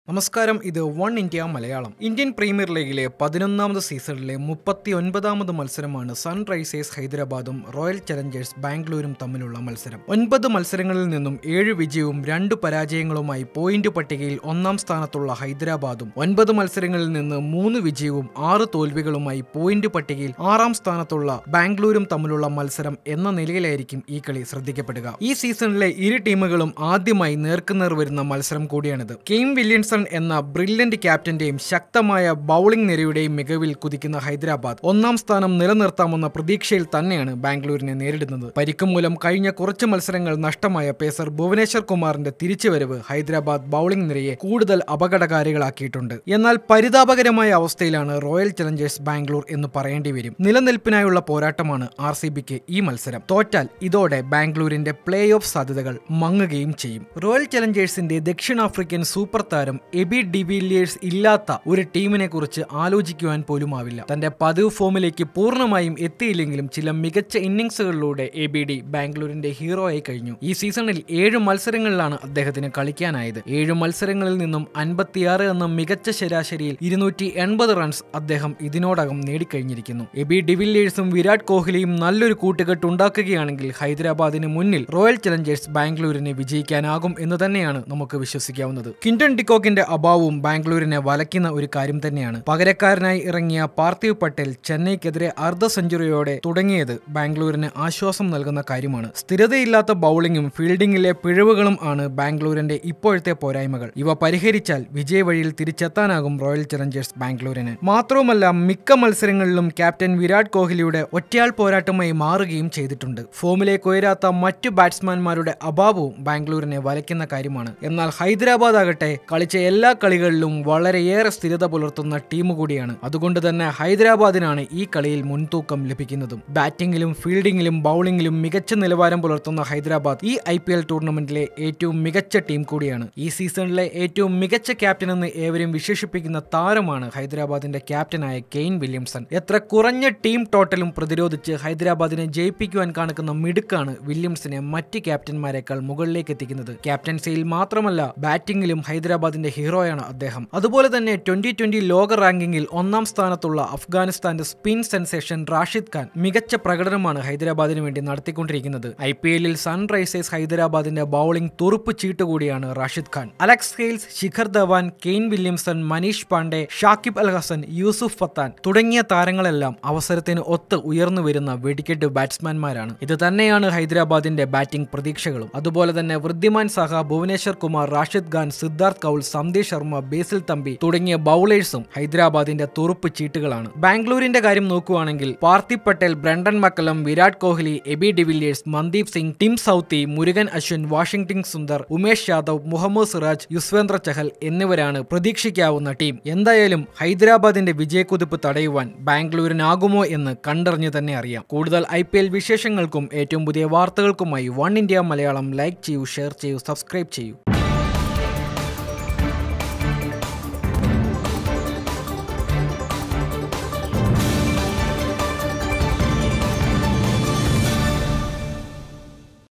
നമസ്കാരം ഇത് one India Malayalam Indian Premier ലീഗിലെ പതിനൊന്നാമത് സീസണിലെ മുപ്പത്തി ഒൻപതാമത് മത്സരമാണ് സൺറൈസേഴ്സ് ഹൈദരാബാദും റോയൽ ചലഞ്ചേഴ്സ് ബാംഗ്ലൂരും തമ്മിലുള്ള മത്സരം ഒൻപത് മത്സരങ്ങളിൽ നിന്നും ഏഴ് വിജയവും രണ്ട് പരാജയങ്ങളുമായി പോയിന്റ് പട്ടികയിൽ ഒന്നാം സ്ഥാനത്തുള്ള ഹൈദരാബാദും ഒൻപത് മത്സരങ്ങളിൽ നിന്ന് മൂന്ന് വിജയവും ആറ് തോൽവികളുമായി പോയിന്റ് പട്ടികയിൽ ആറാം സ്ഥാനത്തുള്ള ബാംഗ്ലൂരും തമ്മിലുള്ള മത്സരം എന്ന നിലയിലായിരിക്കും ഈ കളി ശ്രദ്ധിക്കപ്പെടുക ഈ സീസണിലെ ഇരു ടീമുകളും ആദ്യമായി നേർക്കുനേർ വരുന്ന മത്സരം കൂടിയാണിത് കെയിം വില്യംസൺ എന്ന ബ്രില്യന്റ് ക്യാപ്റ്റന്റെയും ശക്തമായ ബൗളിംഗ് നിരയുടെയും മികവിൽ കുതിക്കുന്ന ഹൈദരാബാദ് ഒന്നാം സ്ഥാനം നിലനിർത്താമെന്ന പ്രതീക്ഷയിൽ തന്നെയാണ് ബാംഗ്ലൂരിനെ നേരിടുന്നത് പരിക്ക് മൂലം കഴിഞ്ഞ കുറച്ച് മത്സരങ്ങൾ നഷ്ടമായ പേസർ ഭുവനേശ്വർ കുമാറിന്റെ തിരിച്ചുവരവ് ഹൈദരാബാദ് ബൗളിംഗ് നിരയെ കൂടുതൽ അപകടകാരികളാക്കിയിട്ടുണ്ട് എന്നാൽ പരിതാപകരമായ അവസ്ഥയിലാണ് റോയൽ ചലഞ്ചേഴ്സ് ബാംഗ്ലൂർ എന്ന് പറയേണ്ടി വരും നിലനിൽപ്പിനായുള്ള പോരാട്ടമാണ് ആർ സി ബിക്ക് ഈ മത്സരം തോറ്റാൽ ഇതോടെ ബാംഗ്ലൂരിന്റെ പ്ലേ ഓഫ് സാധ്യതകൾ മങ്ങുകയും ചെയ്യും റോയൽ ചലഞ്ചേഴ്സിന്റെ ദക്ഷിണാഫ്രിക്കൻ സൂപ്പർ താരം എബി ഡിവിലിയേഴ്സ് ഇല്ലാത്ത ഒരു ടീമിനെ കുറിച്ച് ആലോചിക്കുവാൻ പോലുമാവില്ല തന്റെ പതിവ് ഫോമിലേക്ക് പൂർണ്ണമായും എത്തിയില്ലെങ്കിലും ചില മികച്ച ഇന്നിംഗ്സുകളിലൂടെ എ ബി ഡി ബാംഗ്ലൂരിന്റെ ഹീറോ ആയി കഴിഞ്ഞു ഈ സീസണിൽ ഏഴ് മത്സരങ്ങളിലാണ് അദ്ദേഹത്തിന് കളിക്കാനായത് ഏഴ് മത്സരങ്ങളിൽ നിന്നും അൻപത്തിയാറ് എന്ന മികച്ച ശരാശരിയിൽ ഇരുന്നൂറ്റി എൺപത് റൺസ് അദ്ദേഹം ഇതിനോടകം നേടിക്കഴിഞ്ഞിരിക്കുന്നു എബി ഡിവില്ലിയേഴ്സും വിരാട് കോഹ്ലിയും നല്ലൊരു കൂട്ടുകെട്ട് ഉണ്ടാക്കുകയാണെങ്കിൽ ഹൈദരാബാദിന് മുന്നിൽ റോയൽ ചലഞ്ചേഴ്സ് ബാംഗ്ലൂരിന് വിജയിക്കാനാകും എന്ന് തന്നെയാണ് നമുക്ക് വിശ്വസിക്കാവുന്നത് കിൻഡൻ ഡിക്കോക്കിന്റെ അഭാവവും ബാംഗ്ലൂരിനെ വലയ്ക്കുന്ന ഒരു കാര്യം തന്നെയാണ് പകരക്കാരനായി ഇറങ്ങിയ പാർത്ഥിവ് പട്ടേൽ ചെന്നൈക്കെതിരെ അർദ്ധ സെഞ്ചുറിയോടെ തുടങ്ങിയത് ബാംഗ്ലൂരിന് ആശ്വാസം നൽകുന്ന കാര്യമാണ് സ്ഥിരതയില്ലാത്ത ബൗളിംഗും ഫീൽഡിംഗിലെ പിഴവുകളും ആണ് ബാംഗ്ലൂരിന്റെ ഇപ്പോഴത്തെ പോരായ്മകൾ ഇവ പരിഹരിച്ചാൽ വിജയ വഴിയിൽ തിരിച്ചെത്താനാകും റോയൽ ചലഞ്ചേഴ്സ് ബാംഗ്ലൂരിന് മാത്രവുമല്ല മിക്ക മത്സരങ്ങളിലും ക്യാപ്റ്റൻ വിരാട് കോഹ്ലിയുടെ ഒറ്റയാൾ പോരാട്ടമായി മാറുകയും ചെയ്തിട്ടുണ്ട് ഫോമിലേക്ക് ഉയരാത്ത മറ്റു ബാറ്റ്സ്മാൻമാരുടെ അഭാവവും ബാംഗ്ലൂരിനെ വലയ്ക്കുന്ന കാര്യമാണ് എന്നാൽ ഹൈദരാബാദ് ആകട്ടെ കളിച്ച എല്ലാ കളികളിലും വളരെയേറെ സ്ഥിരത പുലർത്തുന്ന ടീം കൂടിയാണ് അതുകൊണ്ട് തന്നെ ഹൈദരാബാദിനാണ് ഈ കളിയിൽ മുൻതൂക്കം ലഭിക്കുന്നതും ബാറ്റിംഗിലും ഫീൽഡിംഗിലും ബൗളിംഗിലും മികച്ച നിലവാരം പുലർത്തുന്ന ഹൈദരാബാദ് ഈ ഐ പി എൽ ടൂർണമെന്റിലെ ഏറ്റവും മികച്ച ടീം കൂടിയാണ് ഈ സീസണിലെ ഏറ്റവും മികച്ച ക്യാപ്റ്റൻ എന്ന് ഏവരും വിശേഷിപ്പിക്കുന്ന താരമാണ് ഹൈദരാബാദിന്റെ ക്യാപ്റ്റനായ കെയ്ൻ വില്യംസൺ എത്ര കുറഞ്ഞ ടീം ടോട്ടലും പ്രതിരോധിച്ച് ഹൈദരാബാദിനെ ജയിപ്പിക്കുവാൻ കാണിക്കുന്ന മിടുക്കാണ് വില്യംസിനെ മറ്റ് ക്യാപ്റ്റന്മാരെക്കാൾ മുകളിലേക്ക് എത്തിക്കുന്നത് ക്യാപ്റ്റൻസിയിൽ മാത്രമല്ല ബാറ്റിംഗിലും ഹൈദരാബാദിന്റെ ഹീറോയാണ് അദ്ദേഹം അതുപോലെ തന്നെ ട്വന്റി ട്വന്റി ലോക റാങ്കിങ്ങിൽ ഒന്നാം സ്ഥാനത്തുള്ള അഫ്ഗാനിസ്ഥാന്റെ സ്പിൻ സെൻസേഷൻ റാഷിദ് ഖാൻ മികച്ച പ്രകടനമാണ് ഹൈദരാബാദിന് വേണ്ടി നടത്തിക്കൊണ്ടിരിക്കുന്നത് ഐ പി എല്ലിൽ സൺറൈസേഴ്സ് ഹൈദരാബാദിന്റെ ബൗളിംഗ് തുറുപ്പ് ചീട്ട് കൂടിയാണ് Rashid Khan Alex Hales Shikhar Dhawan Kane Williamson Manish Pandey Shakib Al Hasan Yusuf Pathan തുടങ്ങിയ താരങ്ങളെല്ലാം അവസരത്തിന് ഒത്ത് ഉയർന്നു വരുന്ന വെടിക്കെട്ട് ബാറ്റ്സ്മാൻമാരാണ് ഇത് തന്നെയാണ് ഹൈദരാബാദിന്റെ ബാറ്റിംഗ് പ്രതീക്ഷകളും അതുപോലെ തന്നെ വൃദ്ധിമാൻ സഹ ഭുവനേശ്വർ കുമാർ റാഷിദ് ഖാൻ സിദ്ധാർത്ഥ് കൗൾ സന്ദീപ് ശർമ്മ ബേസിൽ തമ്പി തുടങ്ങിയ ബൗളേഴ്സും ഹൈദരാബാദിന്റെ തുറുപ്പ് ചീട്ടുകളാണ് ബാംഗ്ലൂരിന്റെ കാര്യം നോക്കുകയാണെങ്കിൽ Parthiv Patel Brendon McCullum Virat Kohli AB de Villiers Mandeep Singh Tim Southee Murugan Ashwin Washington Sundar Umesh Yadav Muhammad Siraj Yuzvendra Chahal എന്നിവരാണ് പ്രതീക്ഷിക്കാവുന്ന ടീം എന്തായാലും ഹൈദരാബാദിന്റെ വിജയക്കുതിപ്പ് തടയുവാൻ ബാംഗ്ലൂരിനാകുമോ എന്ന് കണ്ടറിഞ്ഞു തന്നെ അറിയാം കൂടുതൽ ഐ വിശേഷങ്ങൾക്കും ഏറ്റവും പുതിയ വാർത്തകൾക്കുമായി വൺ ഇന്ത്യ മലയാളം ലൈക്ക് ചെയ്യൂ ഷെയർ ചെയ്യൂ സബ്സ്ക്രൈബ് ചെയ്യൂ